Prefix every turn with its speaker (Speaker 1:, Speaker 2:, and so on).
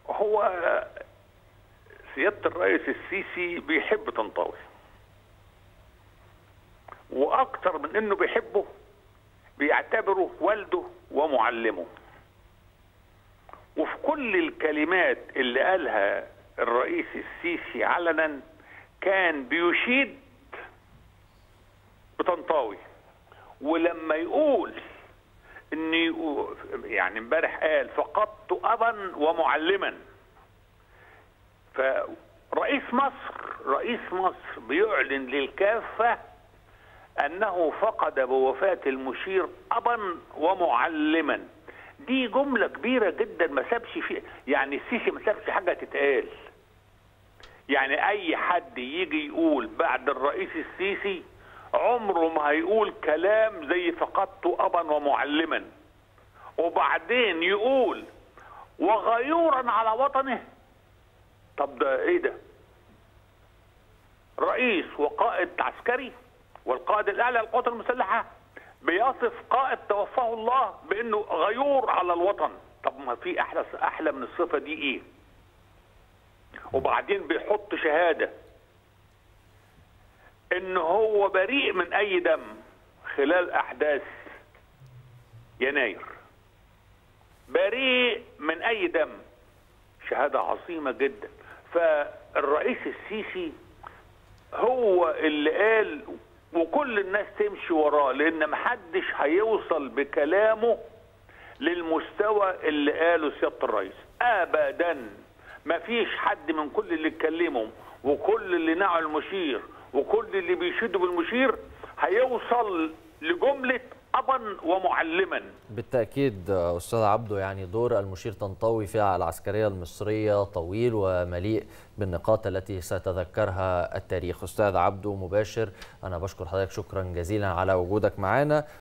Speaker 1: هو سيادة الرئيس السيسي بيحب طنطاوي وأكتر من إنه بيحبه بيعتبره والده ومعلمه وفي كل الكلمات اللي قالها الرئيس السيسي علنا كان بيشيد بطنطاوي ولما يقول ان يقول يعني امبارح قال فقدت ابا ومعلما فرئيس مصر رئيس مصر بيعلن للكافه انه فقد بوفاه المشير ابا ومعلما دي جمله كبيره جدا ما سابش فيه يعني السيسي ما سابش حاجه تتقال يعني اي حد يجي يقول بعد الرئيس السيسي عمره ما هيقول كلام زي فقدت ابا ومعلما وبعدين يقول وغيورا على وطنه طب ده ايه ده رئيس وقائد عسكري والقائد الاعلى للقوات المسلحه بيصف قائد توفاه الله بانه غيور على الوطن طب ما في احلى احلى من الصفه دي ايه وبعدين بيحط شهاده ان هو بريء من اي دم خلال احداث يناير بريء من اي دم شهاده عظيمه جدا فالرئيس السيسي هو اللي قال وكل الناس تمشي وراه لان محدش هيوصل بكلامه للمستوى اللي قاله سياده الرئيس ابدا مفيش حد من كل اللي اتكلموا وكل اللي نعوا المشير وكل اللي بيشدوا بالمشير هيوصل لجمله ابا ومعلما
Speaker 2: بالتأكيد أستاذ عبده يعني دور المشير طنطاوي في العسكرية المصرية طويل ومليء بالنقاط التي سيتذكرها التاريخ أستاذ عبده مباشر أنا بشكر حضرتك شكرا جزيلا على وجودك معنا